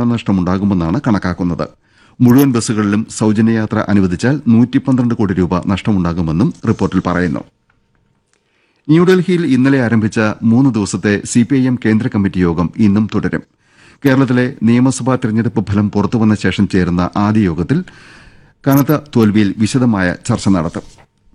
വരുമാനനഷ്ടമുണ്ടാകുമെന്നാണ് കണക്കാക്കുന്നത് മുഴുവൻ ബസ്സുകളിലും സൌജന്യയാത്ര അനുവദിച്ചാൽ നൂറ്റി പന്ത്രണ്ട് കോടി രൂപ നഷ്ടമുണ്ടാകുമെന്നും റിപ്പോർട്ടിൽ പറയുന്നു ന്യൂഡൽഹിയിൽ ഇന്നലെ ആരംഭിച്ച മൂന്ന് ദിവസത്തെ സിപിഐഎം കേന്ദ്ര കമ്മിറ്റി യോഗം ഇന്നും തുടരും കേരളത്തിലെ നിയമസഭാ തെരഞ്ഞെടുപ്പ് ഫലം പുറത്തുവന്ന ശേഷം ചേരുന്ന ആദ്യ യോഗത്തിൽ കനത്ത തോൽവിയിൽ വിശദമായ ചർച്ച നടത്തും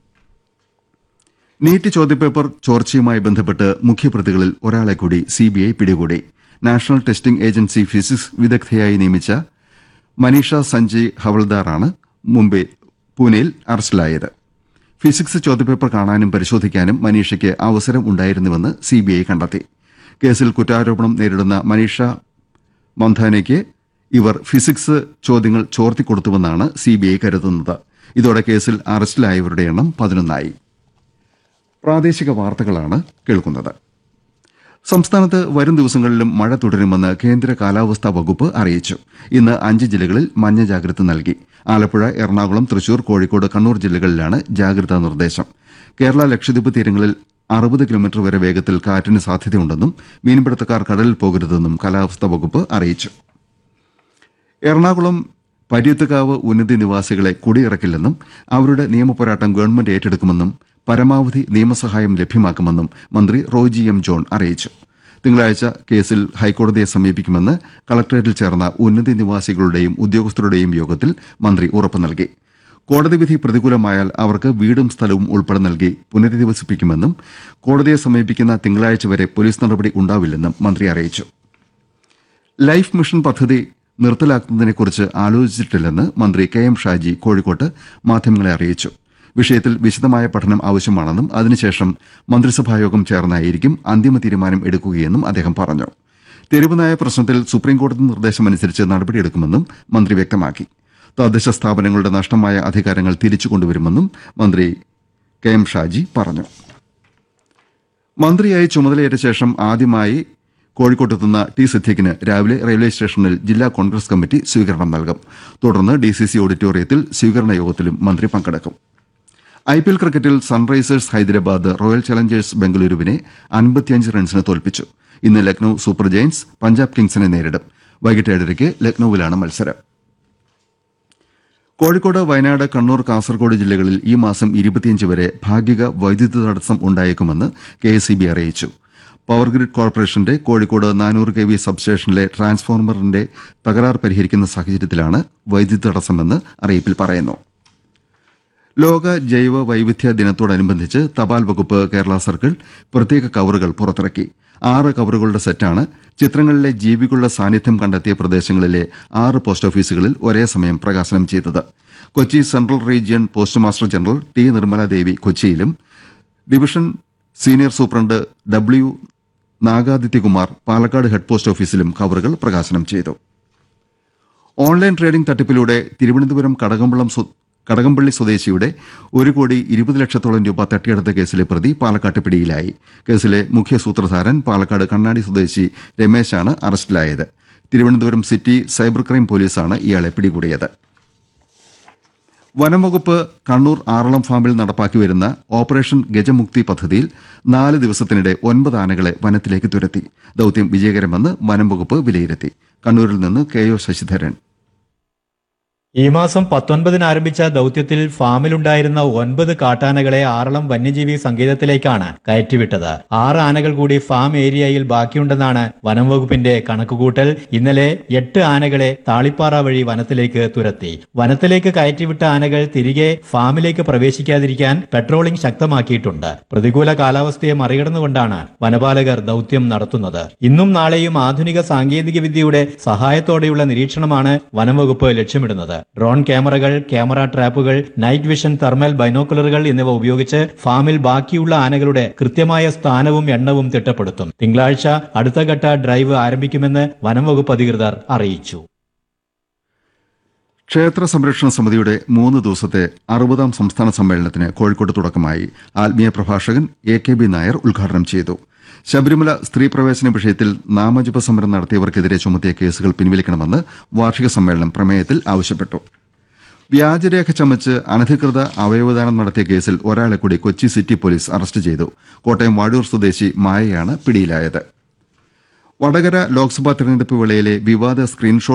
നീറ്റ് ചോദ്യപേപ്പർ ചോർച്ചയുമായി ബന്ധപ്പെട്ട് മുഖ്യപ്രതികളിൽ ഒരാളെ കൂടി സിബിഐ പിടികൂടി നാഷണൽ ടെസ്റ്റിംഗ് ഏജൻസി ഫിസിക്സ് വിദഗ്ധയായി നിയമിച്ച മനീഷ സഞ്ജയ് ഹവൾദാറാണ് മുംബൈ പൂനെയിൽ അറസ്റ്റിലായത് ഫിസിക്സ് ചോദ്യപേപ്പർ കാണാനും പരിശോധിക്കാനും മനീഷയ്ക്ക് അവസരം ഉണ്ടായിരുന്നുവെന്ന് സിബിഐ കണ്ടെത്തി കേസിൽ കുറ്റാരോപണം നേരിടുന്ന മനീഷ മന്ധാനയ്ക്ക് ഇവർ ഫിസിക്സ് ചോദ്യങ്ങൾ ചോർത്തിക്കൊടുത്തുവെന്നാണ് സിബിഐ കരുതുന്നത് ഇതോടെ കേസിൽ അറസ്റ്റിലായവരുടെ എണ്ണം പതിനൊന്നായി പ്രാദേശിക വാർത്തകളാണ് കേൾക്കുന്നത് സംസ്ഥാനത്ത് വരും ദിവസങ്ങളിലും മഴ തുടരുമെന്ന് കേന്ദ്ര കാലാവസ്ഥാ വകുപ്പ് അറിയിച്ചു ഇന്ന് അഞ്ച് ജില്ലകളിൽ മഞ്ഞ ജാഗ്രത നൽകി ആലപ്പുഴ എറണാകുളം തൃശൂർ കോഴിക്കോട് കണ്ണൂർ ജില്ലകളിലാണ് ജാഗ്രതാ നിർദ്ദേശം കേരള ലക്ഷദ്വീപ് തീരങ്ങളിൽ അറുപത് കിലോമീറ്റർ വരെ വേഗത്തിൽ കാറ്റിന് സാധ്യതയുണ്ടെന്നും മീൻപിടുത്തക്കാർ കടലിൽ പോകരുതെന്നും കാലാവസ്ഥാ വകുപ്പ് അറിയിച്ചു എറണാകുളം പര്യത്തുകാവ് ഉന്നതി നിവാസികളെ കുടിയിറക്കില്ലെന്നും അവരുടെ നിയമപോരാട്ടം ഗവൺമെന്റ് ഏറ്റെടുക്കുമെന്നും പരമാവധി നിയമസഹായം ലഭ്യമാക്കുമെന്നും മന്ത്രി റോജി എം ജോൺ അറിയിച്ചു തിങ്കളാഴ്ച കേസിൽ ഹൈക്കോടതിയെ സമീപിക്കുമെന്ന് കളക്ടറേറ്റിൽ ചേർന്ന ഉന്നതി നിവാസികളുടെയും ഉദ്യോഗസ്ഥരുടെയും യോഗത്തിൽ മന്ത്രി ഉറപ്പു നൽകി കോടതി വിധി പ്രതികൂലമായാൽ അവർക്ക് വീടും സ്ഥലവും ഉൾപ്പെടെ നൽകി പുനരധിവസിപ്പിക്കുമെന്നും കോടതിയെ സമീപിക്കുന്ന തിങ്കളാഴ്ച വരെ പോലീസ് നടപടി ഉണ്ടാവില്ലെന്നും മന്ത്രി അറിയിച്ചു ലൈഫ് മിഷൻ പദ്ധതി നിർത്തലാക്കുന്നതിനെക്കുറിച്ച് ആലോചിച്ചിട്ടില്ലെന്ന് മന്ത്രി കെ എം ഷാജി കോഴിക്കോട്ട് മാധ്യമങ്ങളെ അറിയിച്ചു വിഷയത്തിൽ വിശദമായ പഠനം ആവശ്യമാണെന്നും അതിനുശേഷം മന്ത്രിസഭായോഗം ചേർന്നായിരിക്കും അന്തിമ തീരുമാനം എടുക്കുകയെന്നും അദ്ദേഹം പറഞ്ഞു തെരുവുനായ പ്രശ്നത്തിൽ സുപ്രീംകോടതി നിർദ്ദേശമനുസരിച്ച് നടപടിയെടുക്കുമെന്നും മന്ത്രി വ്യക്തമാക്കി തദ്ദേശ സ്ഥാപനങ്ങളുടെ നഷ്ടമായ അധികാരങ്ങൾ തിരിച്ചുകൊണ്ടുവരുമെന്നും മന്ത്രി കെ എം ഷാജി പറഞ്ഞു മന്ത്രിയായി ചുമതലയേറ്റ ശേഷം ആദ്യമായി കോഴിക്കോട്ടെത്തുന്ന ടി സിദ്ദീഖിന് രാവിലെ റെയിൽവേ സ്റ്റേഷനിൽ ജില്ലാ കോൺഗ്രസ് കമ്മിറ്റി സ്വീകരണം നൽകും തുടർന്ന് ഡിസിസി ഓഡിറ്റോറിയത്തിൽ സ്വീകരണ യോഗത്തിലും മന്ത്രി പങ്കെടുക്കും ഐപിഎൽ ക്രിക്കറ്റിൽ സൺറൈസേഴ്സ് ഹൈദരാബാദ് റോയൽ ചലഞ്ചേഴ്സ് ബംഗളൂരുവിനെ അൻപത്തിയഞ്ച് റൺസിന് തോൽപ്പിച്ചു ഇന്ന് ലക്നൌ സൂപ്പർ ജയന്റ്സ് പഞ്ചാബ് കിങ്സിനെ നേരിടും വൈകിട്ട് ഏഴരയ്ക്ക് ലക്നൌവിലാണ് മത്സരം കോഴിക്കോട് വയനാട് കണ്ണൂർ കാസർഗോഡ് ജില്ലകളിൽ ഈ മാസം ഇരുപത്തിയഞ്ച് വരെ ഭാഗിക വൈദ്യുതി തടസ്സം ഉണ്ടായേക്കുമെന്ന് കെ എസ് അറിയിച്ചു പവർ ഗ്രിഡ് കോർപ്പറേഷന്റെ കോഴിക്കോട് നാനൂറ് കെ വി സബ്സ്റ്റേഷനിലെ ട്രാൻസ്ഫോർമറിന്റെ തകരാർ പരിഹരിക്കുന്ന സാഹചര്യത്തിലാണ് വൈദ്യുതി തടസ്സമെന്ന് അറിയിപ്പിൽ പറയുന്നു ലോക ജൈവ വൈവിധ്യ ദിനത്തോടനുബന്ധിച്ച് തപാൽ വകുപ്പ് കേരള സർക്കിൾ പ്രത്യേക കവറുകൾ പുറത്തിറക്കി ആറ് കവറുകളുടെ സെറ്റാണ് ചിത്രങ്ങളിലെ ജീവികളുടെ സാന്നിധ്യം കണ്ടെത്തിയ പ്രദേശങ്ങളിലെ ആറ് പോസ്റ്റ് ഓഫീസുകളിൽ ഒരേ സമയം പ്രകാശനം ചെയ്തത് Kochi central region postmaster general T Nirmaladevi കൊച്ചിയിലും division senior superintendent W Nagadityakumar Palakkad head post ഓഫീസിലും കവറുകൾ പ്രകാശനം ചെയ്തു ഓൺലൈൻ ട്രേഡിംഗ് തട്ടിപ്പിലൂടെ തിരുവനന്തപുരം കടകമ്പള്ളം സ്വ- കടകംപള്ളി സ്വദേശിയുടെ ഒരു കോടി ഇരുപത് ലക്ഷത്തോളം രൂപ തട്ടിയെടുത്ത കേസിലെ പ്രതി പാലക്കാട്ട് പിടിയിലായി കേസിലെ മുഖ്യ സൂത്രധാരൻ പാലക്കാട് കണ്ണാടി സ്വദേശി രമേശാണ് അറസ്റ്റിലായത് തിരുവനന്തപുരം സിറ്റി സൈബർ ക്രൈം പോലീസാണ് ഇയാളെ പിടികൂടിയത് വനംവകുപ്പ് കണ്ണൂർ ആറളം ഫാമിൽ നടപ്പാക്കി വരുന്ന ഓപ്പറേഷൻ ഗജമുക്തി പദ്ധതിയിൽ നാല് ദിവസത്തിനിടെ ഒൻപത് ആനകളെ വനത്തിലേക്ക് തുരത്തി ദൌത്യം വിജയകരമെന്ന് വനംവകുപ്പ് വിലയിരുത്തി കണ്ണൂരിൽ നിന്ന് കെ ഒ ശശിധരൻ ഈ മാസം പത്തൊൻപതിന് ആരംഭിച്ച ദൗത്യത്തിൽ ഫാമിലുണ്ടായിരുന്ന ഒൻപത് കാട്ടാനകളെ ആറളം വന്യജീവി സങ്കേതത്തിലേക്കാണ് കയറ്റിവിട്ടത് ആറ് ആനകൾ കൂടി ഫാം ഏരിയയിൽ ബാക്കിയുണ്ടെന്നാണ് വനം വകുപ്പിന്റെ കണക്കുകൂട്ടൽ ഇന്നലെ എട്ട് ആനകളെ താളിപ്പാറ വഴി വനത്തിലേക്ക് തുരത്തി വനത്തിലേക്ക് കയറ്റിവിട്ട ആനകൾ തിരികെ ഫാമിലേക്ക് പ്രവേശിക്കാതിരിക്കാൻ പെട്രോളിംഗ് ശക്തമാക്കിയിട്ടുണ്ട് പ്രതികൂല കാലാവസ്ഥയെ മറികടന്നുകൊണ്ടാണ് വനപാലകർ ദൗത്യം നടത്തുന്നത് ഇന്നും നാളെയും ആധുനിക സാങ്കേതിക വിദ്യയുടെ സഹായത്തോടെയുള്ള നിരീക്ഷണമാണ് വനംവകുപ്പ് ലക്ഷ്യമിടുന്നത് ഡ്രോൺ ക്യാമറകൾ ക്യാമറ ട്രാപ്പുകൾ നൈറ്റ് വിഷൻ തെർമൽ ബൈനോക്കുലറുകൾ എന്നിവ ഉപയോഗിച്ച് ഫാമിൽ ബാക്കിയുള്ള ആനകളുടെ കൃത്യമായ സ്ഥാനവും എണ്ണവും തിട്ടപ്പെടുത്തും തിങ്കളാഴ്ച അടുത്ത ഘട്ട ഡ്രൈവ് ആരംഭിക്കുമെന്ന് വനംവകുപ്പ് അധികൃതർ അറിയിച്ചു ക്ഷേത്ര സംരക്ഷണ സമിതിയുടെ മൂന്ന് ദിവസത്തെ അറുപതാം സംസ്ഥാന സമ്മേളനത്തിന് കോഴിക്കോട് തുടക്കമായി ആത്മീയ പ്രഭാഷകൻ എ കെ ബി നായർ ഉദ്ഘാടനം ചെയ്തു ശബരിമല സ്ത്രീ പ്രവേശന വിഷയത്തിൽ നാമജപ സമരം നടത്തിയവർക്കെതിരെ ചുമത്തിയ കേസുകൾ പിൻവലിക്കണമെന്ന് വാർഷിക സമ്മേളനം പ്രമേയത്തിൽ ആവശ്യപ്പെട്ടു വ്യാജരേഖ ചമച്ച് അനധികൃത അവയവദാനം നടത്തിയ കേസിൽ ഒരാളെ കൂടി കൊച്ചി സിറ്റി പോലീസ് അറസ്റ്റ് ചെയ്തു കോട്ടയം വാഴൂർ സ്വദേശി മായയാണ് പിടിയിലായത് വടകര ലോക്സഭാ തെരഞ്ഞെടുപ്പ് വേളയിലെ വിവാദ സ്ക്രീൻഷോട്ട്